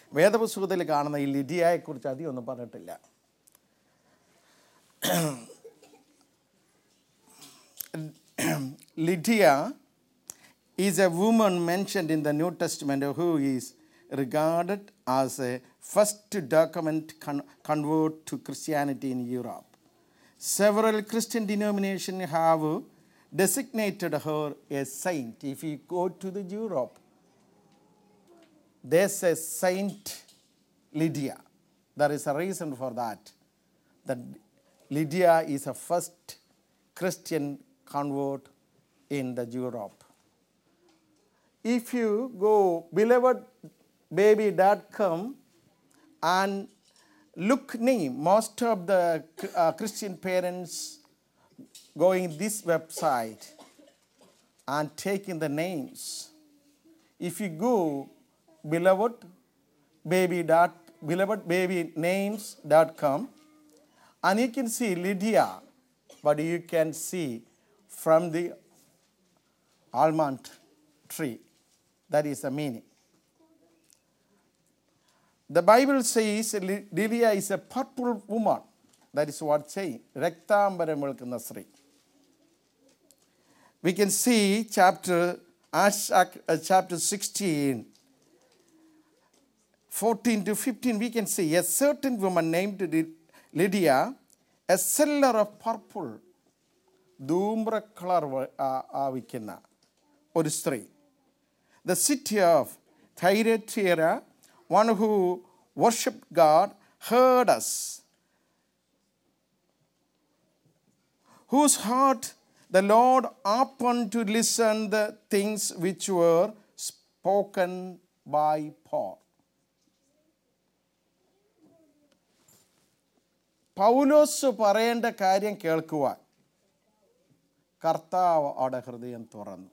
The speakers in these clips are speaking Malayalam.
വേദപുസ്തകത്തിൽ കാണുന്ന ഈ ലിഡിയയെക്കുറിച്ച് അധികം ഒന്നും പറഞ്ഞിട്ടില്ല Lydia is a woman mentioned in the New Testament who is regarded as a first document con- convert to Christianity in Europe. Several Christian denominations have designated her a saint. If you go to the Europe, there's a Saint Lydia. There is a reason for that. That Lydia is a first Christian convert in the Europe. If you go belovedbaby.com and look name, most of the uh, Christian parents going this website and taking the names. If you go beloved baby dot beloved baby names.com and you can see Lydia, but you can see from the almond tree. That is the meaning. The Bible says Ly- Lydia is a purple woman. That is what saying. രക്താംബരം വെളുക്കുന്ന സ്ത്രീ We can see chapter Acts, Act- uh, chapter 16, 14 to 15, we can see a certain woman named Ly- Lydia, a seller of purple, ധൂമ്ര കളർ ആവിക്കുന്ന ഒരു സ്ത്രീ the city of Thyatira, one who worshipped God, heard us, whose heart the Lord opened to listen the things which were spoken by Paul. പൗലോസ് പറയേണ്ട കാര്യം കേൾക്കുവാൻ കർത്താവ് അവിടെ ഹൃദയം തുറന്നു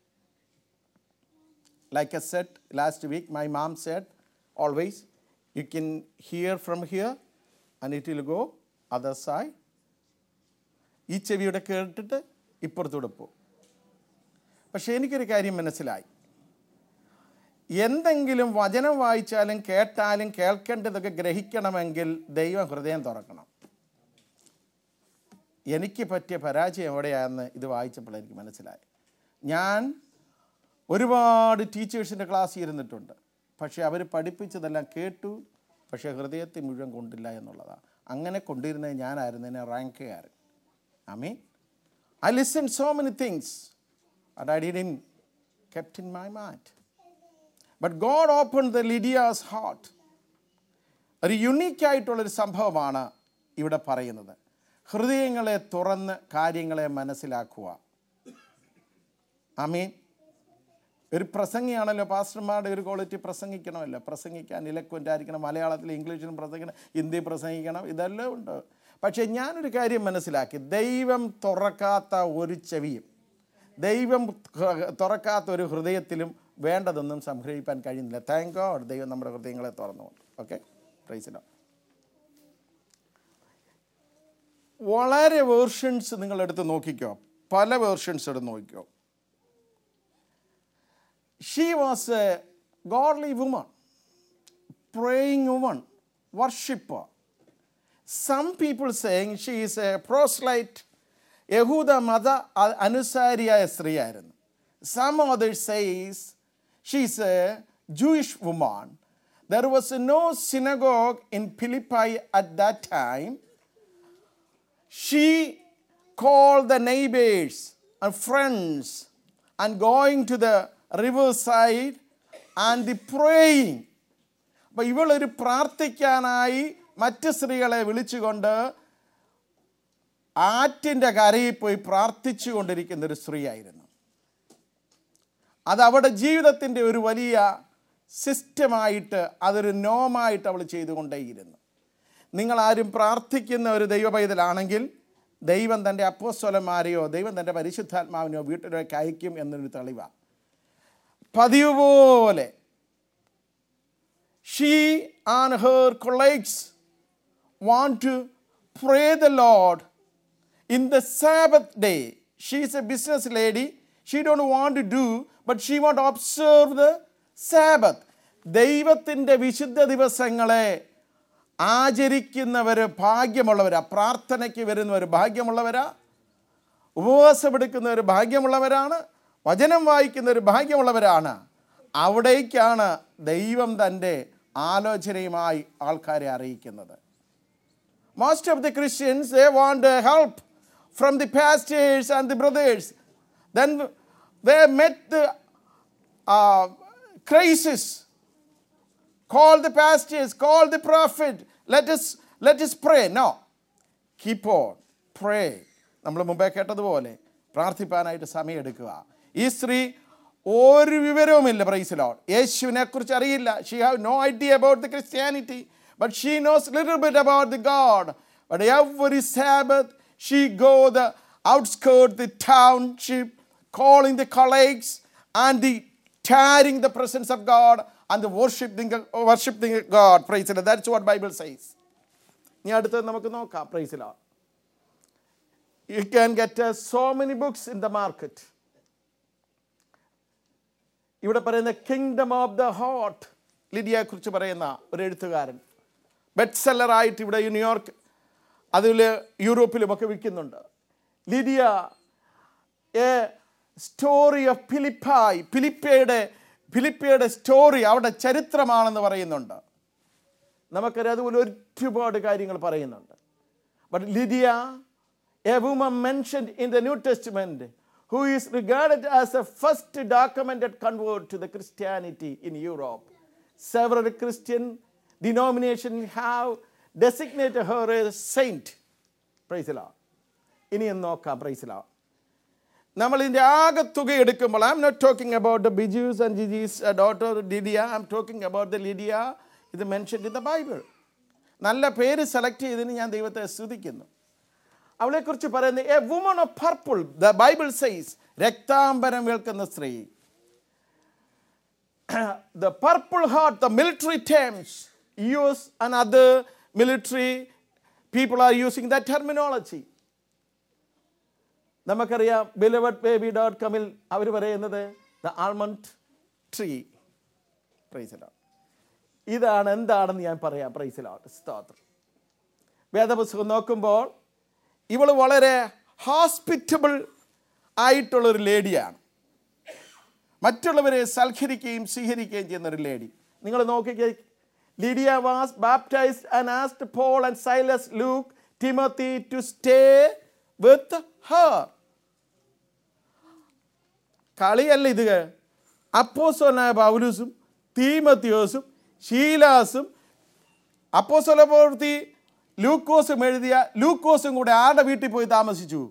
like I said last week, my mom said, always, you can hear from here and it will go other side. ഈ ചെവിയുടെ കേട്ടിട്ട് ഇപ്പുറത്തൂടെ പോകും പക്ഷേ എനിക്കൊരു കാര്യം മനസ്സിലായി എന്തെങ്കിലും വചനം വായിച്ചാലും കേട്ടാലും കേൾക്കേണ്ടതൊക്കെ ഗ്രഹിക്കണമെങ്കിൽ ദൈവം ഹൃദയം തുറക്കണം എനിക്ക് പറ്റിയ പരാജയം എവിടെയാണെന്ന് ഇത് വായിച്ചപ്പോൾ എനിക്ക് മനസ്സിലായി ഞാൻ ഒരുപാട് ടീച്ചേഴ്സിൻ്റെ ക്ലാസ് ഇരുന്നിട്ടുണ്ട് പക്ഷേ അവർ പഠിപ്പിച്ചതെല്ലാം കേട്ടു പക്ഷേ ഹൃദയത്തെ മുഴുവൻ കൊണ്ടില്ല എന്നുള്ളതാണ് അങ്ങനെ കൊണ്ടിരുന്നത് ഞാനായിരുന്നതിനെ റാങ്കുകാരൻ I mean I listen so many things but I didn't kept in my mat but God open the Lydia's heart ഒരു യുണീക്കായിട്ടുള്ളൊരു സംഭവമാണ് ഇവിടെ പറയുന്നത് ഹൃദയങ്ങളെ തുറന്ന് കാര്യങ്ങളെ മനസ്സിലാക്കുക ഐ മീൻ ഒരു പ്രസംഗിയാണല്ലോ പാസ്റ്റർമാരുടെ ഒരു ക്വാളിറ്റി പ്രസംഗിക്കണമല്ലോ പ്രസംഗിക്കാൻ ഇലക്വൻ്റ് ആയിരിക്കണം മലയാളത്തിൽ ഇംഗ്ലീഷിലും പ്രസംഗിക്കണം ഹിന്ദി പ്രസംഗിക്കണം ഇതെല്ലാം ഉണ്ട് പക്ഷേ ഞാനൊരു കാര്യം മനസ്സിലാക്കി ദൈവം തുറക്കാത്ത ഒരു ചെവിയും ദൈവം തുറക്കാത്ത ഒരു ഹൃദയത്തിലും വേണ്ടതൊന്നും സംഗ്രഹിക്കാൻ കഴിയുന്നില്ല താങ്ക് ഗോഡ് ദൈവം നമ്മുടെ ഹൃദയങ്ങളെ തുറന്നുകൊണ്ട് ഓക്കെ പ്രൈസിലോ വളരെ വേർഷൻസ് നിങ്ങളെടുത്ത് നോക്കിക്കോ പല വേർഷൻസ് എടുത്ത് നോക്കിക്കോ she was a godly woman, praying woman, worshipper. Some people saying she is a proselyte, യഹൂദ മത അ- അനുസാരിയായ സ്ത്രീയായിരുന്നു some others says she is a Jewish woman. There was no synagogue in Philippi at that time. She called the neighbors and friends and going to the riverside and the praying. അപ്പോൾ ഇവളൊരു പ്രാർത്ഥിക്കാനായി മറ്റ് സ്ത്രീകളെ വിളിച്ചുകൊണ്ട് ആറ്റിൻ്റെ കരയിൽ പോയി പ്രാർത്ഥിച്ചു കൊണ്ടിരിക്കുന്ന ഒരു സ്ത്രീയായിരുന്നു അത് അവളുടെ ജീവിതത്തിൻ്റെ ഒരു വലിയ സിസ്റ്റമായിട്ട് അതൊരു നോമായിട്ട് അവൾ ചെയ്തുകൊണ്ടേയിരുന്നു നിങ്ങൾ ആരും പ്രാർത്ഥിക്കുന്ന ഒരു ദൈവ പൈതലാണെങ്കിൽ ദൈവം തൻ്റെ അപ്പോസ്വലന്മാരെയോ ദൈവം തൻ്റെ പരിശുദ്ധാത്മാവിനെയോ വീട്ടിലേക്ക് അയക്കും എന്നൊരു തെളിവാണ് പതിവ് പോലെ she and her colleagues want to pray the Lord in the Sabbath day. She is a business lady. She don't want to do, but she want to observe the Sabbath. ദൈവത്തിൻ്റെ വിശുദ്ധ ദിവസങ്ങളെ ആചരിക്കുന്നവർ ഭാഗ്യമുള്ളവരാ പ്രാർത്ഥനയ്ക്ക് വരുന്നവർ ഭാഗ്യമുള്ളവരാ ഉപവാസമെടുക്കുന്നവർ ഭാഗ്യമുള്ളവരാണ് വചനം വായിക്കുന്നവർ ഭാഗ്യമുള്ളവരാണ് അവിടേക്കാണ് ദൈവം തൻ്റെ ആലോചനയുമായി ആൾക്കാരെ അറിയിക്കുന്നത് most of the Christians they want uh, help from the pastors and the brothers. Then they met the uh, crisis. Call the pastors, call the prophet. Let us let us pray. No, keep on pray. നമ്മൾ മുമ്പേ കേട്ടതുപോലെ പ്രാർത്ഥിപ്പാനായിട്ട് സമയമെടുക്കുക ഈ സ്ത്രീ ഒരു വിവരവുമില്ല പ്രൈസിലോൺ യേശുവിനെ കുറിച്ച് അറിയില്ല she have no idea about the Christianity but she knows little bit about the God but every Sabbath she go the outskirt the township calling the colleagues and the tearing the presence of God and the worshiping, worshiping God. Praise the Lord. That's what Bible says. ഇനി അടുത്തത് നമുക്ക് നോക്കാം praise Lord you can get uh, so many books in the market. ഇവിടെ പറയുന്ന കിങ്ഡം ഓഫ് ദ ഹോട്ട് ലിഡിയയെ കുറിച്ച് പറയുന്ന ഒരു എഴുത്തുകാരൻ ബെഡ് സെല്ലറായിട്ട് ഇവിടെ ന്യൂയോർക്ക് അതിൽ യൂറോപ്പിലുമൊക്കെ വിൽക്കുന്നുണ്ട് ലിഡിയ എ സ്റ്റോറി ഓഫ് ഫിലിപ്പായി ഫിലിപ്പയുടെ ഫിലിപ്പയുടെ സ്റ്റോറി അവിടെ ചരിത്രമാണെന്ന് പറയുന്നുണ്ട് നമുക്കറിയാം അതുപോലെ ഒരുപാട് കാര്യങ്ങൾ പറയുന്നുണ്ട് but Lydia a woman mentioned in the New Testament who is regarded as the first documented convert to the Christianity in Europe. Several Christian denominations have designated her as a saint. Praise the Lord. ഇനിയും നോക്കാം പ്രൈസ് ലോ നമ്മൾ ഇതിൻ്റെ ആകെ തുക എടുക്കുമ്പോൾ I am not talking about the Biju's and Giji's daughter Lydia I am talking about the Lydia ഇത് മെൻഷൻ ഇൻ ദ ബൈബിൾ നല്ല പേര് സെലക്ട് ചെയ്തതിന് ഞാൻ ദൈവത്തെ സ്തുതിക്കുന്നു അവളെക്കുറിച്ച് പറയുന്നത് a woman of purple the Bible says രക്താംബരം കേൾക്കുന്ന സ്ത്രീ the purple heart the military terms use and other military people are using the terminology നമുക്കറിയാം ബിലവഡ് ബേബി ഡോട്ട് കോമിൽ അവർ പറയുന്നത് ദ ആൾമണ്ട് ട്രീ പ്രൈസലോ ഇതാണ് എന്താണെന്ന് ഞാൻ പറയാം പ്രൈസലോ സ്തോത്രം വേദപുസ്തകം നോക്കുമ്പോൾ ഇവൾ വളരെ ഹോസ്പിറ്റബിൾ ആയിട്ടുള്ളൊരു ലേഡിയാണ് മറ്റുള്ളവരെ സൽക്കരിക്കുകയും സ്വീകരിക്കുകയും ചെയ്യുന്ന ഒരു ലേഡി നിങ്ങൾ നോക്കിക്കേ Lydia was baptised and asked Paul and Silas Luke Timothy to stay with her കളിയല്ല ഇത് അപ്പോസോനായ പൗലൂസും തീമത്തിയോസും ഷീലാസും അപ്പോസോല പ്രവൃത്തി ലൂക്കോസും എഴുതിയ ലൂക്കോസും കൂടെ ആരുടെ വീട്ടിൽ പോയി താമസിച്ചു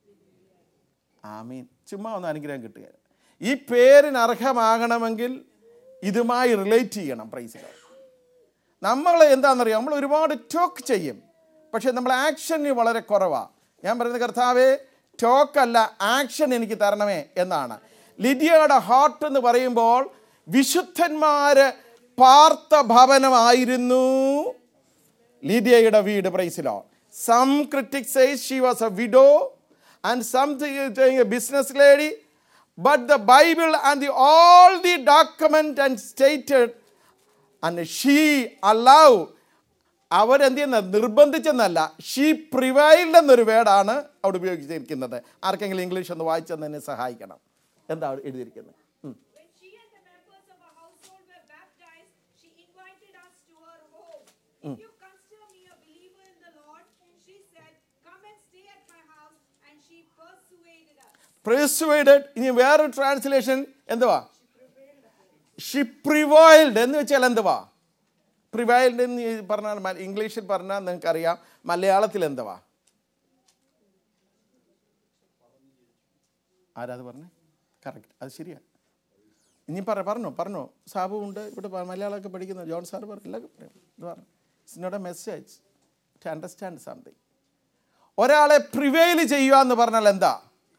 ആമീൻ ചുമ്മാ ഒന്ന് അനുഗ്രഹം കിട്ടുക ഈ പേരിന് അർഹമാകണമെങ്കിൽ ഇതുമായി റിലേറ്റ് ചെയ്യണം പ്രൈസിൽ നമ്മൾ എന്താണെന്നറിയാം നമ്മൾ ഒരുപാട് ടോക്ക് ചെയ്യും പക്ഷേ നമ്മൾ ആക്ഷന് വളരെ കുറവാണ് ഞാൻ പറയുന്നത് കർത്താവേ ടോക്കല്ല ആക്ഷൻ എനിക്ക് തരണമേ എന്നാണ് ലിഡിയയുടെ ഹാർട്ട് എന്ന് പറയുമ്പോൾ വിശുദ്ധന്മാര് പാർത്ത ഭവനമായിരുന്നു ലീഡിയയുടെ വീട് praise the Lord some critic says she was a widow and some a business lady but the Bible and the all the document and stated and she allow അവരെന്ത് ചെയ്യുന്ന നിർബന്ധിച്ചെന്നല്ല ഷീ പ്രിവൈൽഡ് എന്നൊരു വേർഡാണ് അവിടെ ഉപയോഗിച്ചിരിക്കുന്നത് ആർക്കെങ്കിലും ഇംഗ്ലീഷ് ഒന്ന് വായിച്ചെന്നെ സഹായിക്കണം എന്താ അവിടെ എഴുതിയിരിക്കുന്നത് ഉം. When she and the members of her household were baptized, she invited us to her home. If you consider me a believer in the Lord, she said, Come and stay at my house. And she persuaded us. പെർസുവേഡഡ് ഇനി വേറൊരു ട്രാൻസ്ലേഷൻ എന്തുവാ ഷി പ്രിവൈൽഡ് എന്ന് വെച്ചാൽ എന്തുവാ പ്രിവൈൽഡ് എന്ന് പറഞ്ഞാൽ മ- ഇംഗ്ലീഷിൽ പറഞ്ഞാൽ നിങ്ങൾക്കറിയാം മലയാളത്തിൽ എന്തുവാ ആരാ അത് പറഞ്ഞേ കറക്റ്റ് അത് ശരിയാ ഇനി പറ പറഞ്ഞോ പറഞ്ഞോ സാബു ഉണ്ട് ഇവിടെ പ- മലയാളമൊക്കെ പഠിക്കുന്നു ജോൺ സാർ പറഞ്ഞു എല്ലാം പറയും ഇത് പറഞ്ഞു it's not a message to understand something ഒരാളെ പ്രിവെയിൽ ചെയ്യുക എന്ന് പറഞ്ഞാൽ എന്താ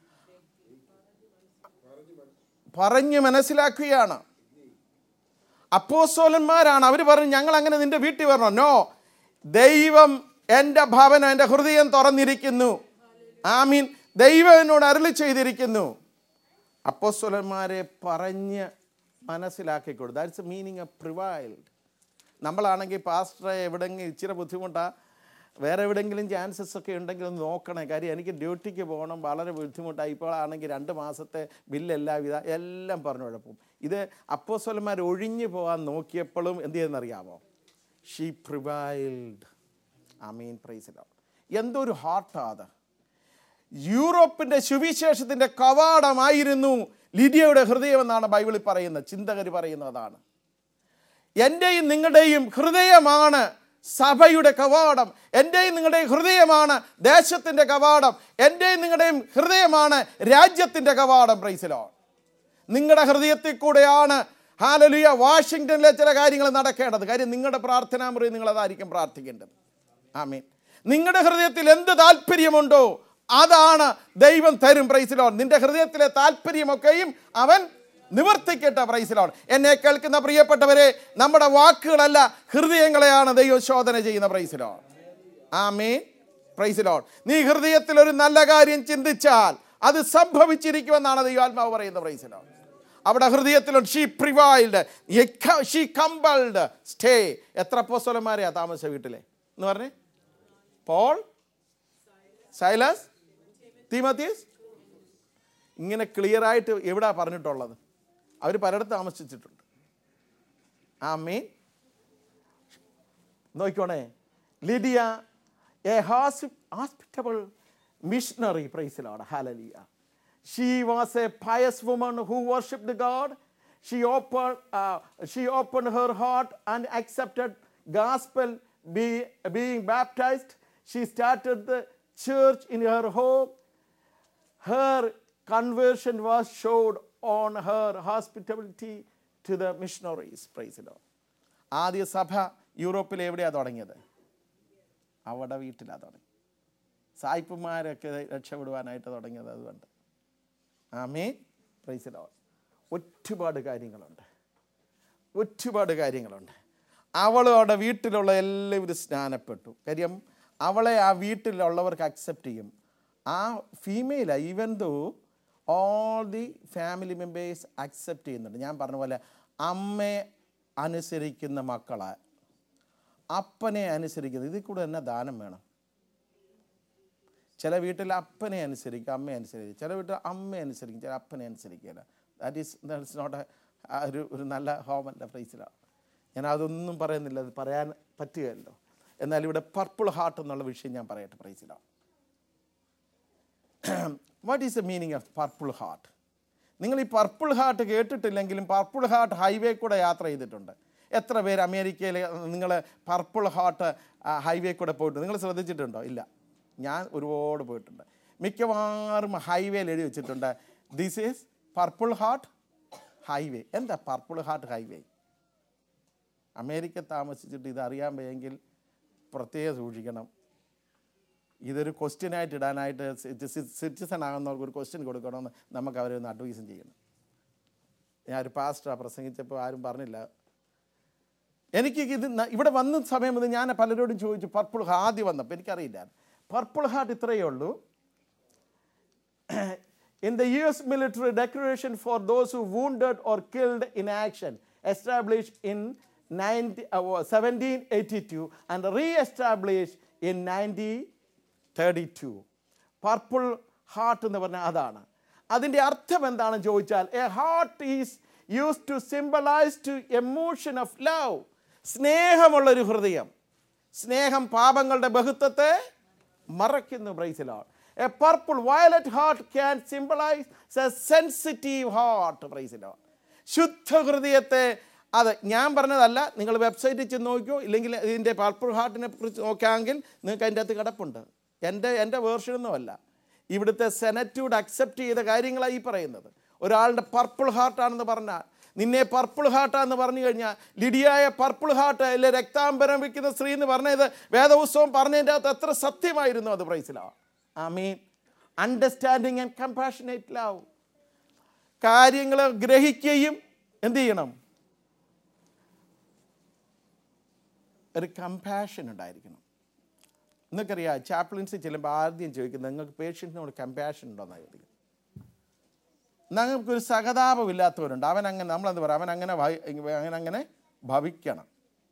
പറഞ്ഞ് മനസ്സിലാക്കുകയാണ് അപ്പോസ്തോലന്മാരാണ് അവർ പറഞ്ഞു ഞങ്ങൾ അങ്ങനെ നിന്റെ വീട്ടിൽ വരണോ നോ ദൈവം എൻ്റെ ഭവനം എൻ്റെ ഹൃദയം തുറന്നിരിക്കുന്നു ആമീൻ ദൈവം എന്നോട് അരുളി ചെയ്തിരിക്കുന്നു അപ്പോസ്തോലന്മാരെ പറഞ്ഞ് മനസ്സിലാക്കി കൊടുത്തു ദാറ്റ്സ് മീനിങ് എ പ്രിവൈൽഡ് നമ്മളാണെങ്കിൽ പാസ്റ്ററെ എവിടെയെങ്കിലും ഇച്ചിരി ബുദ്ധിമുട്ടാ വേറെ എവിടെയെങ്കിലും ചാൻസസ് ഒക്കെ ഉണ്ടെങ്കിൽ ഒന്ന് നോക്കണേ കാര്യം എനിക്ക് ഡ്യൂട്ടിക്ക് പോകണം വളരെ ബുദ്ധിമുട്ടാണ് ഇപ്പോൾ ആണെങ്കിൽ രണ്ട് മാസത്തെ ബില്ലെല്ലാവിധ എല്ലാം പറഞ്ഞു കുഴപ്പം ഇത് അപ്പോസ്വലന്മാർ ഒഴിഞ്ഞു പോകാൻ നോക്കിയപ്പോഴും എന്ത് ചെയ്യുന്നറിയാമോ she prevailed I mean praise the Lord എന്തൊരു ഹാർട്ടാ അത് യൂറോപ്പിന്റെ സുവിശേഷത്തിന്റെ കവാടമായിരുന്നു ലിഡിയയുടെ ഹൃദയം എന്നാണ് ബൈബിളിൽ പറയുന്നത് ചിന്തകർ പറയുന്നതാണ് എൻ്റെയും നിങ്ങളുടെയും ഹൃദയമാണ് സഭയുടെ കവാടം എൻ്റെയും നിങ്ങളുടെയും ഹൃദയമാണ് ദേശത്തിൻ്റെ കവാടം എൻ്റെയും നിങ്ങളുടെയും ഹൃദയമാണ് രാജ്യത്തിൻ്റെ കവാടം പ്രൈസിലോ നിങ്ങളുടെ ഹൃദയത്തിൽ കൂടെയാണ് ഹാലലുയ വാഷിങ്ടണിലെ ചില കാര്യങ്ങൾ നടക്കേണ്ടത് കാര്യം നിങ്ങളുടെ പ്രാർത്ഥനാ മുറി നിങ്ങളതായിരിക്കും പ്രാർത്ഥിക്കേണ്ടത് ആമീൻ നിങ്ങളുടെ ഹൃദയത്തിൽ എന്ത് താല്പര്യമുണ്ടോ അതാണ് ദൈവം തരും പ്രൈസിലോൺ നിന്റെ ഹൃദയത്തിലെ താല്പര്യമൊക്കെയും അവൻ നിവർത്തിക്കട്ടെ പ്രൈസിലോൺ എന്നെ കേൾക്കുന്ന പ്രിയപ്പെട്ടവരെ നമ്മുടെ വാക്കുകളല്ല ഹൃദയങ്ങളെയാണ് ദൈവം ശോധന ചെയ്യുന്ന പ്രൈസിലോൺ ആമീൻ പ്രൈസിലോൺ നീ ഹൃദയത്തിൽ ഒരു നല്ല കാര്യം ചിന്തിച്ചാൽ അത് സംഭവിച്ചിരിക്കുമെന്നാണ് ദൈവാത്മാവ് പറയുന്നത് പ്രൈസിലോൺ അവിടെ ഹൃദയത്തിലുണ്ട് she prevailed she compelled stay എത്ര പോസ്തലന്മാരെയാ താമസ വീട്ടിലെ എന്ന് പറഞ്ഞേ പോൾ സൈലസ് തീമത്തീസ് ഇങ്ങനെ ക്ലിയർ ആയിട്ട് എവിടാ പറഞ്ഞിട്ടുള്ളത് അവർ പലയിടത്ത് താമസിച്ചിട്ടുണ്ട് ആ മീൻ നോക്കിക്കോണേ Lydia a hospitable missionary praise the Lord hallelujah she was a pious woman who worshipped God she open she open her heart and accepted gospel be being baptised she started the church in her home her conversion was showed on her hospitality to the missionaries praise the Lord ആദ്യ സഭ യൂറോപ്പിൽ എവിടെയാണ് തുടങ്ങിയത് അവിടെ വീട്ടിലാണ് തുടങ്ങി സായിപ്പന്മാരൊക്കെ രക്ഷപ്പെടുവാനായിട്ട് തുടങ്ങിയത് അതുകൊണ്ട് ആമേ പ്രൈസ് ലോഡ് ഒരുപാട് കാര്യങ്ങളുണ്ട് ഒരുപാട് കാര്യങ്ങളുണ്ട് അവളവിടെ വീട്ടിലുള്ള എല്ലാവരും സ്നാനപ്പെട്ടു കാര്യം അവളെ ആ വീട്ടിലുള്ളവർക്ക് അക്സെപ്റ്റ് ചെയ്യും ആ female even though all the family members accept ചെയ്യുന്നുണ്ട് ഞാൻ പറഞ്ഞ പോലെ അമ്മയെ അനുസരിക്കുന്ന മക്കളെ അപ്പനെ അനുസരിക്കുന്നത് ഇതിൽ കൂടെ തന്നെ ദാനം വേണം ചില വീട്ടിൽ അപ്പനെ അനുസരിക്കും അമ്മയെ അനുസരിക്കും ചില വീട്ടിൽ അമ്മയെ അനുസരിക്കും ചില അപ്പനെ അനുസരിക്കില്ല ദാറ്റ് ഈസ് ദാറ്റ്സ് നോട്ട് ഒരു ഒരു നല്ല ഹോമല്ല പ്രൈസിലാണ് ഞാൻ അതൊന്നും പറയുന്നില്ല അത് പറയാൻ പറ്റുകയല്ലോ എന്നാൽ ഇവിടെ പർപ്പിൾ ഹാർട്ട് എന്നുള്ള വിഷയം ഞാൻ പറയട്ടെ praise the Lord what is the meaning of purple heart നിങ്ങൾ ഈ പർപ്പിൾ ഹാർട്ട് കേട്ടിട്ടില്ലെങ്കിലും പർപ്പിൾ ഹാർട്ട് ഹൈവേ കൂടെ യാത്ര ചെയ്തിട്ടുണ്ട് എത്ര പേര് അമേരിക്കയിൽ നിങ്ങൾ പർപ്പിൾ ഹാർട്ട് ഹൈവേ കൂടെ പോയിട്ടുണ്ട് നിങ്ങൾ ശ്രദ്ധിച്ചിട്ടുണ്ടോ ഇല്ല ഞാൻ ഒരുപാട് പോയിട്ടുണ്ട് മിക്കവാറും ഹൈവേയിൽ എഴുതി വെച്ചിട്ടുണ്ട് this is purple heart highway എന്താ പർപ്പിൾ ഹാർട്ട് ഹൈവേ അമേരിക്ക താമസിച്ചിട്ട് ഇത് അറിയാൻ വയ്യെങ്കിൽ പ്രത്യേകം സൂക്ഷിക്കണം ഇതൊരു ക്വസ്റ്റ്യനായിട്ട് ഇടാനായിട്ട് സിറ്റിസൺ ആകുന്നവർക്ക് ഒരു ക്വസ്റ്റ്യൻ കൊടുക്കണമെന്ന് നമുക്ക് അവരെ ഒന്ന് അഡ്വൈസും ചെയ്യണം ഞാൻ ഒരു പാസ്റ്ററാണ് പ്രസംഗിച്ചപ്പോൾ ആരും പറഞ്ഞില്ല എനിക്ക് ഇത് ന- ഇവിടെ വന്ന സമയം മുതൽ ഞാൻ പലരോടും ചോദിച്ചു പർപ്പിൾ ആദ്യം വന്നപ്പോൾ എനിക്കറിയില്ല പർപ്പിൾ ഹാർട്ട് ഇത്രയേ ഉള്ളൂ in the US military declaration for those who wounded or killed in action established in 90, uh, 1782 and re-established in 1932 purple heart എന്ന് പറഞ്ഞാൽ അതാണ് അതിൻ്റെ അർത്ഥം എന്താണെന്ന് ചോദിച്ചാൽ a heart is use to symbolise to emotion of love സ്നേഹമുള്ളൊരു ഹൃദയം സ്നേഹം പാപങ്ങളുടെ ബഹുത്വത്തെ മറയ്ക്കുന്നു പ്രൈസിലാണ് a purple violet heart can symbolise a sensitive heart പ്രൈസിലാണ് ശുദ്ധ ഹൃദയത്തെ അത് ഞാൻ പറഞ്ഞതല്ല നിങ്ങൾ വെബ്സൈറ്റിൽ ചെന്ന് നോക്കിയോ ഇല്ലെങ്കിൽ ഇതിൻ്റെ പർപ്പിൾ ഹാർട്ടിനെ കുറിച്ച് നോക്കാമെങ്കിൽ നിങ്ങൾക്ക് അതിൻ്റെ അകത്ത് കിടപ്പുണ്ട് എൻ്റെ എൻ്റെ വേർഷനൊന്നുമല്ല ഇവിടുത്തെ സെനറ്റൂഡ് അക്സെപ്റ്റ് ചെയ്ത കാര്യങ്ങളാണ് ഈ പറയുന്നത് ഒരാളുടെ പർപ്പിൾ ഹാർട്ടാണെന്ന് പറഞ്ഞാൽ നിന്നെ പർപ്പിൾ ഹാർട്ടാന്ന് പറഞ്ഞു കഴിഞ്ഞാൽ ലിഡിയായ പർപ്പിൾ ഹാർട്ട് അല്ലെ രക്താംബരം വെക്കുന്ന സ്ത്രീ എന്ന് പറഞ്ഞത് വേദപുസ്തകം പറഞ്ഞതിൻ്റെ അകത്ത് എത്ര സത്യമായിരുന്നു അത് പ്രൈസിലാണ് I mean understanding and compassionate love കാര്യങ്ങൾ ഗ്രഹിക്കുകയും എന്ത് ചെയ്യണം ഒരു കമ്പാഷൻ ഉണ്ടായിരിക്കണം നിങ്ങൾക്കറിയാം ചാപ്ലിൻസിൽ ചെല്ലുമ്പോൾ ആദ്യം ചോദിക്കുന്നത് നിങ്ങൾക്ക് പേഷ്യൻസിനോട് കമ്പാഷൻ ഉണ്ടോയെന്നാണ് ചോദിക്കുന്നത് നമുക്കൊരു സഹതാപമില്ലാത്തവരുണ്ട് അവൻ അങ്ങനെ നമ്മളെന്ത് പറയും അവൻ അങ്ങനെ ഭവി- അവൻ അങ്ങനെ ഭവിക്കണം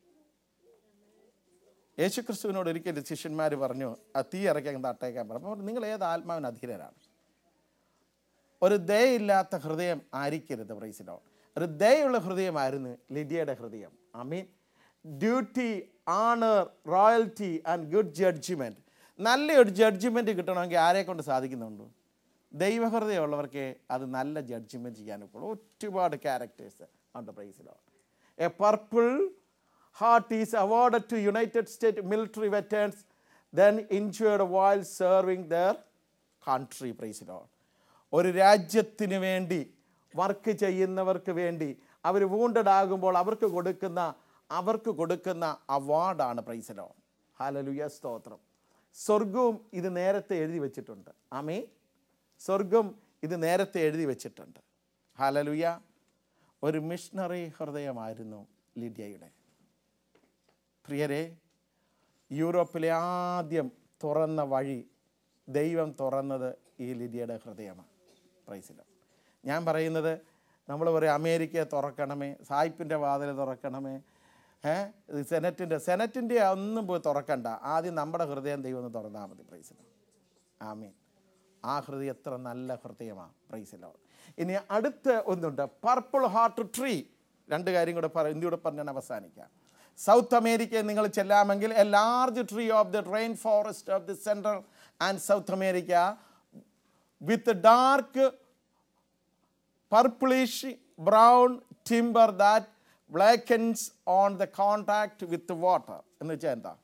യേശുക്രിസ്തുവിനോട് ഒരിക്കൽ ശിഷ്യന്മാർ പറഞ്ഞു ആ തീ ഇറക്കി അങ്ങ് തട്ടേക്കാൻ പറഞ്ഞു അപ്പോൾ നിങ്ങൾ ഏത് ആത്മാവിന് അധീരരാണ് ഒരു ദയയില്ലാത്ത ഹൃദയം ആയിരിക്കരുത് പ്രൈസിലോ ഒരു ദയുള്ള ഹൃദയമായിരുന്നു ലിഡിയയുടെ ഹൃദയം I mean duty honour royalty and good judgement നല്ലൊരു ജഡ്ജ്മെൻറ്റ് കിട്ടണമെങ്കിൽ ആരെ കൊണ്ട് സാധിക്കുന്നുണ്ട് ദൈവഹൃദയമുള്ളവർക്ക് അത് നല്ല ജഡ്ജ്മെൻറ്റ് ചെയ്യാനൊക്കെ ഒരുപാട് ക്യാരക്ടേഴ്സ് ഉണ്ട് പ്രൈസിലോ a purple heart is awarded to United State military veterans then injured while serving their country പ്രൈസിലോ ഒരു രാജ്യത്തിന് വേണ്ടി വർക്ക് ചെയ്യുന്നവർക്ക് വേണ്ടി അവർ വൂണ്ടഡ് ആകുമ്പോൾ അവർക്ക് കൊടുക്കുന്ന അവർക്ക് കൊടുക്കുന്ന അവാർഡാണ് പ്രൈസലോ ഹാലലുയ സ്തോത്രം സ്വർഗവും ഇത് നേരത്തെ എഴുതി വെച്ചിട്ടുണ്ട് ആമേ സ്വർഗം ഇത് നേരത്തെ എഴുതി വെച്ചിട്ടുണ്ട് ഹാലലുയ ഒരു മിഷണറി ഹൃദയമായിരുന്നു ലിഡിയയുടെ പ്രിയരെ യൂറോപ്പിലെ ആദ്യം തുറന്ന വഴി ദൈവം തുറന്നത് ഈ ലിഡിയയുടെ ഹൃദയമാണ് പ്രൈസിലോ ഞാൻ പറയുന്നത് നമ്മൾ പറയും അമേരിക്കയെ തുറക്കണമേ സായിപ്പിൻ്റെ വാതിൽ തുറക്കണമേ ഏഹ് സെനറ്റിൻ്റെ സെനറ്റിൻ്റെ ഒന്നും പോയി തുറക്കണ്ട ആദ്യം നമ്മുടെ ഹൃദയം ദൈവം ഒന്ന് തുറന്നാൽ മതി പ്രൈസിലോ ആമീൻ ആ ഹൃദയം എത്ര നല്ല ഹൃദയമാണ് പ്രൈസിലോ ഇനി അടുത്ത ഒന്നുണ്ട് പർപ്പിൾ ഹാർട്ട് ട്രീ രണ്ട് കാര്യം കൂടെ പറ ഇന്ത്യയോടെ പറഞ്ഞാൽ അവസാനിക്കാം സൗത്ത് അമേരിക്കയിൽ നിങ്ങൾ ചെല്ലാമെങ്കിൽ a large tree of the rain forest of the central and South America with dark purplish brown timber that blackens on the contact with water എന്ന് വെച്ചാൽ എന്താ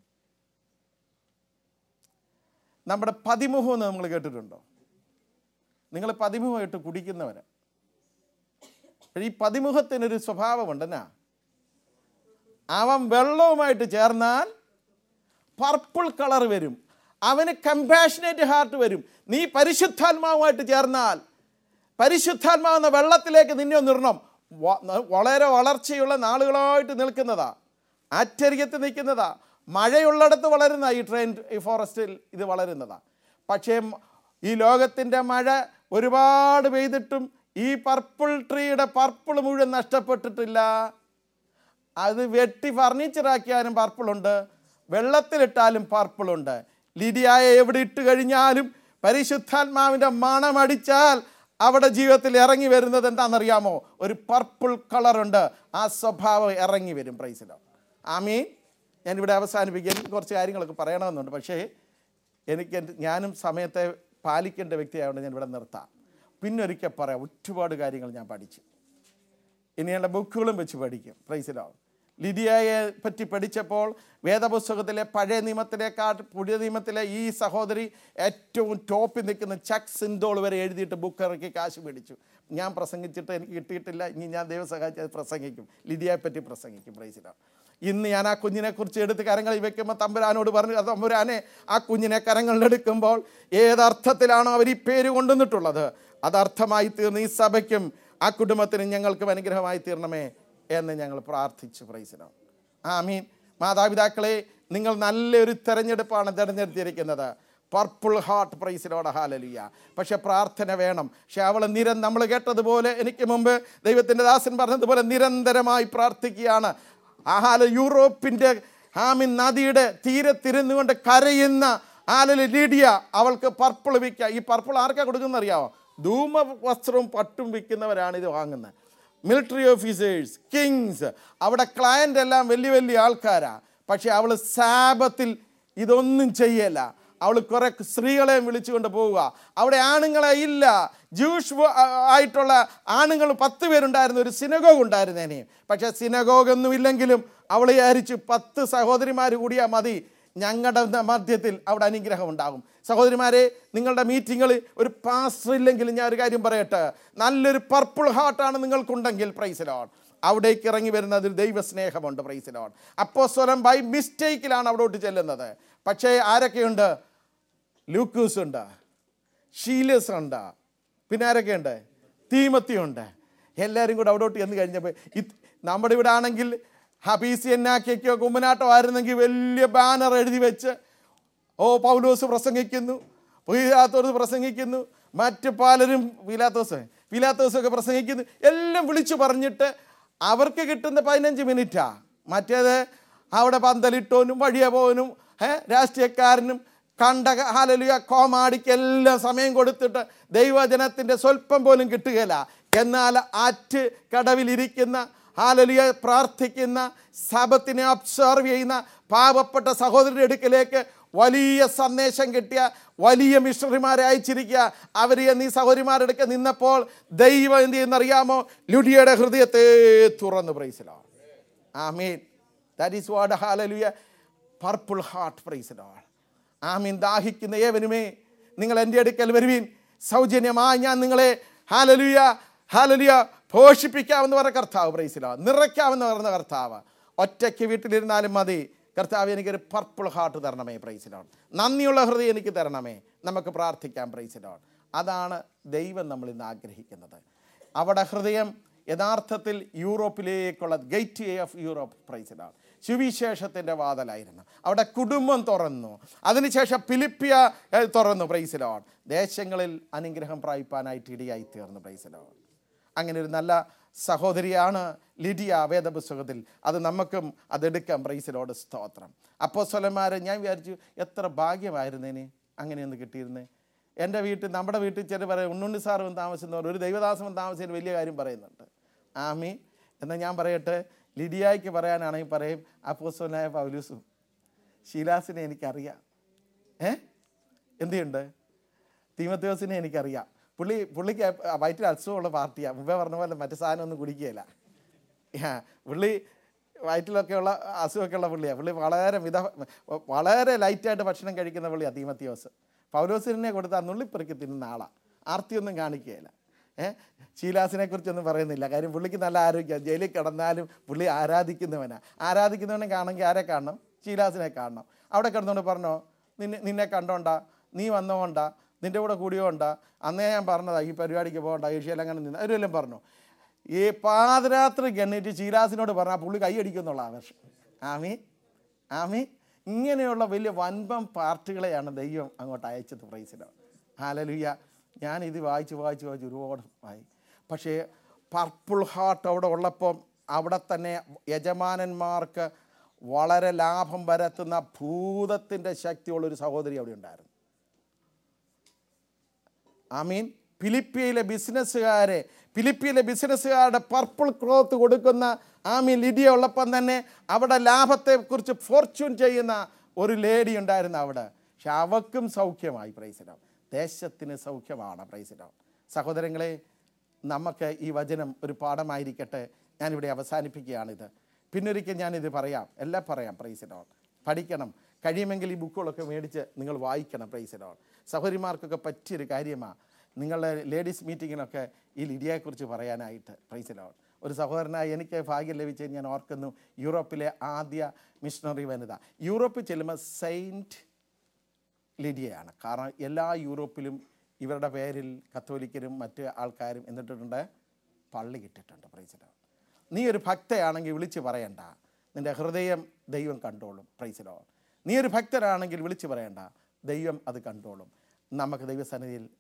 നമ്മുടെ പതിമുഖം എന്ന് നമ്മൾ കേട്ടിട്ടുണ്ടോ നിങ്ങൾ പതിമുഖമായിട്ട് കുടിക്കുന്നവർ ഈ പതിമുഖത്തിനൊരു സ്വഭാവമുണ്ടെന്നാ അവൻ വെള്ളവുമായിട്ട് ചേർന്നാൽ പർപ്പിൾ കളർ വരും അവന് കമ്പാഷനേറ്റ് ഹാർട്ട് വരും നീ പരിശുദ്ധാത്മാവുമായിട്ട് ചേർന്നാൽ പരിശുദ്ധാത്മാവെന്ന വെള്ളത്തിലേക്ക് നിന്നെ ഒന്നിടണം വ- വളരെ വളർച്ചയുള്ള നാളുകളായിട്ട് നിൽക്കുന്നതാ ആറ്റരികത്ത് നിൽക്കുന്നതാ മഴയുള്ളിടത്ത് വളരുന്ന ഈ ട്രെയിൻ ഈ ഫോറസ്റ്റിൽ ഇത് വളരുന്നതാ പക്ഷേ മ- ഈ ലോകത്തിൻ്റെ മഴ ഒരുപാട് പെയ്തിട്ടും ഈ പർപ്പിൾ ട്രീയുടെ പർപ്പിൾ മുഴുവൻ നഷ്ടപ്പെട്ടിട്ടില്ല അത് വെട്ടി ഫർണിച്ചറാക്കിയാലും പർപ്പിളുണ്ട് വെള്ളത്തിലിട്ടാലും പർപ്പിളുണ്ട് ലിഡിയായ എവിടെ ഇട്ട് കഴിഞ്ഞാലും പരിശുദ്ധാത്മാവിൻ്റെ മണമടിച്ചാൽ അവിടെ ജീവിതത്തിൽ ഇറങ്ങി വരുന്നത് എന്താണെന്നറിയാമോ ഒരു പർപ്പിൾ കളറുണ്ട് ആ സ്വഭാവം ഇറങ്ങി വരും പ്രൈസിലോ ആമീൻ ഞാനിവിടെ അവസാനിപ്പിക്കാൻ എനിക്ക് കുറച്ച് കാര്യങ്ങളൊക്കെ പറയണമെന്നുണ്ട് പക്ഷേ എനിക്ക് എൻ്റെ ഞാനും സമയത്തെ പാലിക്കേണ്ട വ്യക്തിയായതുകൊണ്ട് ഞാൻ ഇവിടെ നിർത്താം പിന്നൊരിക്കൽ പറയാം ഒരുപാട് കാര്യങ്ങൾ ഞാൻ പഠിച്ചു ഇനി എൻ്റെ ബുക്കുകളും വെച്ച് പഠിക്കും പ്രൈസിലാവും ലിഡിയയെ പറ്റി പഠിച്ചപ്പോൾ വേദപുസ്തകത്തിലെ പഴയ നിയമത്തിലേക്കാൾ പുതിയ നിയമത്തിലെ ഈ സഹോദരി ഏറ്റവും ടോപ്പിൽ നിൽക്കുന്ന ചക്ക് സിന്തോൾ വരെ എഴുതിയിട്ട് ബുക്ക് ഇറക്കി കാശ് മേടിച്ചു ഞാൻ പ്രസംഗിച്ചിട്ട് എനിക്ക് കിട്ടിയിട്ടില്ല ഇനി ഞാൻ ദൈവം സഹായിച്ച് പ്രസംഗിക്കും ലിഡിയയെ പറ്റി പ്രസംഗിക്കും പ്രൈസിലാവും ഇന്ന് ഞാൻ ആ കുഞ്ഞിനെ കുറിച്ച് എടുത്ത് കരങ്ങളിൽ വെക്കുമ്പോൾ തമ്പുരാനോട് പറഞ്ഞു "അത് തമ്പുരാനെ ആ കുഞ്ഞിനെ കരങ്ങളിലെടുക്കുമ്പോൾ ഏതർത്ഥത്തിലാണോ അവർ ഈ പേര് കൊണ്ടുവന്നിട്ടുള്ളത് അത് അർത്ഥമായി തീർന്ന് ഈ സഭയ്ക്കും ആ കുടുംബത്തിനും ഞങ്ങൾക്കും അനുഗ്രഹമായി തീരണമേ എന്ന് ഞങ്ങൾ പ്രാർത്ഥിച്ചു പ്രൈസിനോ ആ മീൻ മാതാപിതാക്കളെ നിങ്ങൾ നല്ലൊരു തെരഞ്ഞെടുപ്പാണ് തിരഞ്ഞെടുത്തിരിക്കുന്നത് പർപ്പിൾ ഹാർട്ട് പ്രൈസിലോടെ ഹാലലിയ പക്ഷെ പ്രാർത്ഥന വേണം പക്ഷെ അവൾ നിരം നമ്മൾ കേട്ടതുപോലെ എനിക്ക് മുമ്പ് ദൈവത്തിൻ്റെ ദാസൻ പറഞ്ഞതുപോലെ നിരന്തരമായി പ്രാർത്ഥിക്കുകയാണ് ആഹാല യൂറോപ്പിൻ്റെ ആമിൻ നദിയുടെ തീരത്തിരുന്നുകൊണ്ട് കരയുന്ന ആലല് ലീഡിയ അവൾക്ക് പർപ്പിൾ വിൽക്കുക ഈ പർപ്പിൾ ആർക്കാ കൊടുക്കുന്ന അറിയാമോ ധൂമ വസ്ത്രവും പട്ടും വിൽക്കുന്നവരാണ് ഇത് വാങ്ങുന്നത് മിലിറ്ററി ഓഫീസേഴ്സ് കിങ്സ് അവിടെ ക്ലയൻ്റ് എല്ലാം വലിയ വലിയ ആൾക്കാരാ പക്ഷെ അവൾ സാപത്തിൽ ഇതൊന്നും ചെയ്യല അവൾ കുറെ സ്ത്രീകളെയും വിളിച്ചുകൊണ്ട് പോവുക അവിടെ ആണുങ്ങളെ ഇല്ല ജൂഷ് വ- ആ- ആയിട്ടുള്ള ആണുങ്ങൾ പത്ത് പേരുണ്ടായിരുന്ന ഒരു സിനഗോഗ് ഉണ്ടായിരുന്നേനെ പക്ഷേ സിനഗോഗ് ഒന്നും ഇല്ലെങ്കിലും അവൾ വിചാരിച്ചു പത്ത് സഹോദരിമാർ കൂടിയാൽ മതി ഞങ്ങളുടെ മധ്യത്തിൽ അവിടെ അനുഗ്രഹം ഉണ്ടാകും സഹോദരിമാരെ നിങ്ങളുടെ മീറ്റിങ്ങുകളിൽ ഒരു പാസ്റ്റർ ഇല്ലെങ്കിലും ഞാൻ ഒരു കാര്യം പറയട്ടെ നല്ലൊരു പർപ്പിൾ ഹാർട്ടാണ് നിങ്ങൾക്കുണ്ടെങ്കിൽ പ്രൈസിലോൺ അവിടേക്ക് ഇറങ്ങി വരുന്നതിൽ ദൈവസ്നേഹമുണ്ട് പ്രൈസിലോൺ അപ്പോൾ സ്വലം ബൈ മിസ്റ്റേക്കിലാണ് അവിടോട്ട് ചെല്ലുന്നത് പക്ഷേ ആരൊക്കെയുണ്ട് ലൂക്കൂസ് ഉണ്ട് ഷീലസ് ഉണ്ട് പിന്നെ ആരൊക്കെയുണ്ട് തീമത്തിയുണ്ട് എല്ലാവരും കൂടെ അവിടോട്ട് ചെന്ന് കഴിഞ്ഞപ്പോൾ ഇത് നമ്മുടെ ഇവിടെ ആണെങ്കിൽ ഹബീസി എന്നാക്കിയൊക്കെയോ കുമ്മനാട്ടം ആയിരുന്നെങ്കിൽ വലിയ ബാനർ എഴുതി വെച്ച് ഓ പൗലോസ് പ്രസംഗിക്കുന്നു പീലാത്തോസ് പ്രസംഗിക്കുന്നു മറ്റ് പലരും പീലാത്തോസ് പിലാത്തോസൊക്കെ പ്രസംഗിക്കുന്നു എല്ലാം വിളിച്ചു പറഞ്ഞിട്ട് അവർക്ക് കിട്ടുന്ന പതിനഞ്ച് മിനിറ്റാ മറ്റേത് അവിടെ പന്തലിട്ടോനും വഴിയെ പോവനും ഏ രാഷ്ട്രീയക്കാരനും കണ്ട ഹാലലുയ കോമാടിക്ക് എല്ലാം സമയം കൊടുത്തിട്ട് ദൈവജനത്തിൻ്റെ സ്വല്പം പോലും കിട്ടുകയില്ല എന്നാൽ ആറ്റ് കടവിലിരിക്കുന്ന ഹാലലിയ പ്രാർത്ഥിക്കുന്ന സബത്തിനെ ഒബ്സർവ് ചെയ്യുന്ന പാവപ്പെട്ട സഹോദരൻ്റെ അടുക്കലേക്ക് വലിയ സന്ദേശം കിട്ടിയ വലിയ മിഷണറിമാരെ അയച്ചിരിക്കുക അവർ എന്നീ സഹോദരിമാരെടുക്ക നിന്നപ്പോൾ ദൈവം എന്ത് ചെയ്യുന്നറിയാമോ ലുഡിയുടെ ഹൃദയത്തെ തുറന്നു പ്രൈസിലോ amen that is what hallelujah purple heart പ്രൈസിലോ ആമീൻ ദാഹിക്കുന്ന ഏവനുമേ നിങ്ങൾ എൻ്റെ അടുക്കൽ വരുവീൻ സൗജന്യമായി ഞാൻ നിങ്ങളെ ഹാലലുയ ഹാലലുയ പോഷിപ്പിക്കാമെന്ന് പറഞ്ഞ കർത്താവ് പ്രൈസിലോ നിറയ്ക്കാമെന്ന് പറഞ്ഞ കർത്താവ് ഒറ്റയ്ക്ക് വീട്ടിലിരുന്നാലും മതി കർത്താവ് എനിക്കൊരു പർപ്പിൾ ഹാർട്ട് തരണമേ പ്രൈസിലോൺ നന്ദിയുള്ള ഹൃദയം എനിക്ക് തരണമേ നമുക്ക് പ്രാർത്ഥിക്കാം പ്രൈസിലോൺ അതാണ് ദൈവം നമ്മൾ ഇന്ന് ആഗ്രഹിക്കുന്നത് അവിടെ ഹൃദയം യഥാർത്ഥത്തിൽ യൂറോപ്പിലേക്കുള്ള ഗേറ്റ് വേ ഓഫ് യൂറോപ്പ് പ്രൈസിലാണ് സുവിശേഷത്തിൻ്റെ വാതലായിരുന്നു അവിടെ കുടുംബം തുറന്നു അതിനുശേഷം ഫിലിപ്പിയ ഏഹ്, തുറന്നു പ്രൈസിലോൺ ദേശങ്ങളിൽ അനുഗ്രഹം പ്രാപിപ്പാനായിട്ട് ഇടയായി തീർന്നു പ്രൈസിലോൺ അങ്ങനെ ഒരു നല്ല സഹോദരിയാണ് ലിഡിയ വേദപുസ്തകത്തിൽ അത് നമുക്കും അതെടുക്കാം പ്രൈസിലോട് സ്തോത്രം അപ്പോൾ സ്വലന്മാർ ഞാൻ വിചാരിച്ചു എത്ര ഭാഗ്യമായിരുന്നേന് അങ്ങനെയൊന്ന് കിട്ടിയിരുന്നേ എൻ്റെ വീട്ടിൽ നമ്മുടെ വീട്ടിൽ ചില പറയും ഉണ്ണുണ്ണി സാറും താമസിക്കുന്നവർ ഒരു ദൈവദാസവും താമസിക്കുന്ന വലിയ കാര്യം പറയുന്നുണ്ട് ആമി എന്നാൽ ഞാൻ പറയട്ടെ ലിഡിയായ്ക്ക് പറയാനാണെങ്കിൽ പറയും അപ്പോസ്തലനായ പൗലൂസും ഷീലാസിനെ എനിക്കറിയാം ഏ എന്തുണ്ട് തീമത്യോസിനെ എനിക്കറിയാം പുള്ളി പുള്ളിക്ക് വയറ്റിൽ അസുഖമുള്ള പാർട്ടിയാണ് മുമ്പേ പറഞ്ഞ പോലെ മറ്റു സാധനം ഒന്നും കുടിക്കുകയില്ല ആ, പുള്ളി വയറ്റിലൊക്കെ ഉള്ള അസുഖമൊക്കെ ഉള്ള പുള്ളിയാണ് പുള്ളി വളരെ മിത വളരെ ലൈറ്റായിട്ട് ഭക്ഷണം കഴിക്കുന്ന പുള്ളിയാണ് തീമത്തിയോസ് പൗലോസിനെ കൊടുത്ത് ആ നുള്ളിപ്പെറുക്കി തിന്നുന്ന ആളാണ് ആർത്തിയൊന്നും കാണിക്കുകയില്ല ഏ ശീലാസിനെ കുറിച്ചൊന്നും പറയുന്നില്ല കാര്യം പുള്ളിക്ക് നല്ല ആരോഗ്യം ജയിലിൽ കിടന്നാലും പുള്ളി ആരാധിക്കുന്നവനാണ് ആരാധിക്കുന്നവനെ കാണണമെങ്കിൽ ആരെ കാണണം ശീലാസിനെ കാണണം അവിടെ കിടന്നുകൊണ്ട് പറഞ്ഞോ നിന്നെ നിന്നെ കണ്ടോണ്ടാ നീ വന്നോണ്ടാ നിൻ്റെ കൂടെ കൂടിയോണ്ടാ അന്നേ ഞാൻ പറഞ്ഞതാ ഈ പരിപാടിക്ക് പോകണ്ട ഏഷ്യയിൽ അങ്ങനെ നിന്ന് അവരെല്ലാം പറഞ്ഞു ഈ പാതിരാത്രി ഗണ്ണിട്ട് ശീലാസിനോട് പറഞ്ഞാൽ പുള്ളി കൈയടിക്കുന്നുള്ള ആവേശം ആമി ആമി ഇങ്ങനെയുള്ള വലിയ വൻപം പാർട്ടികളെയാണ് ദൈവം അങ്ങോട്ട് അയച്ചത് പ്രൈസിലോ ഹാലലുയ്യ ഞാൻ ഇത് വായിച്ച് വായിച്ച് വായിച്ച് ഒരുപാട് ആയി പക്ഷേ പർപ്പിൾ ഹാർട്ട് അവിടെ ഉള്ളപ്പം അവിടെ തന്നെ യജമാനന്മാർക്ക് വളരെ ലാഭം വരത്തുന്ന ഭൂതത്തിൻ്റെ ശക്തിയുള്ളൊരു സഹോദരി അവിടെ ഉണ്ടായിരുന്നു ആമീൻ ഫിലിപ്പിയയിലെ ബിസിനസ്സുകാരെ ഫിലിപ്പിയിലെ ബിസിനസ്സുകാരുടെ പർപ്പിൾ ക്ലോത്ത് കൊടുക്കുന്ന ആമീൻ ലിഡിയ ഉള്ളപ്പം തന്നെ അവിടെ ലാഭത്തെക്കുറിച്ച് ഫോർച്യൂൺ ചെയ്യുന്ന ഒരു ലേഡി ഉണ്ടായിരുന്നു അവിടെ പക്ഷെ അവക്കും സൗഖ്യമായി പ്രൈസിലാം ദേശത്തിന് സൗഖ്യമാണ് പ്രൈസിലാം സഹോദരങ്ങളെ നമുക്ക് ഈ വചനം ഒരു പാഠമായിരിക്കട്ടെ ഞാനിവിടെ അവസാനിപ്പിക്കുകയാണിത് പിന്നൊരിക്കൽ ഞാനിത് പറയാം എല്ലാം പറയാം പ്രൈസിലോൺ പഠിക്കണം കഴിയുമെങ്കിൽ ഈ ബുക്കുകളൊക്കെ മേടിച്ച് നിങ്ങൾ വായിക്കണം പ്രൈസിലോൺ സഹോദരിമാർക്കൊക്കെ പറ്റിയൊരു കാര്യമാണ് നിങ്ങളുടെ ലേഡീസ് മീറ്റിങ്ങിനൊക്കെ ഈ ലിഡിയയെക്കുറിച്ച് പറയാനായിട്ട് പ്രൈസിലോൺ ഒരു സഹോദരനായി എനിക്ക് ഭാഗ്യം ലഭിച്ചത് ഞാൻ ഓർക്കുന്നു യൂറോപ്പിലെ ആദ്യ മിഷണറി വനിത യൂറോപ്പിൽ ചെല്ലുമ്പോൾ സെയിൻറ്റ് ലിഡിയയാണ് കാരണം എല്ലാ യൂറോപ്പിലും ഇവരുടെ പേരിൽ കത്തോലിക്കരും മറ്റ് ആൾക്കാരും എന്നിട്ടുണ്ട് പള്ളി കിട്ടിയിട്ടുണ്ട് പ്രൈസിലോ നീ ഒരു ഭക്തയാണെങ്കിൽ വിളിച്ച് പറയണ്ട നിൻ്റെ ഹൃദയം ദൈവം കണ്ടോളും പ്രൈസിലോ നീ ഒരു ഭക്തനാണെങ്കിൽ വിളിച്ച് പറയണ്ട ദൈവം അത് കണ്ടോളും നമുക്ക് ദൈവസന്നിധിയിൽ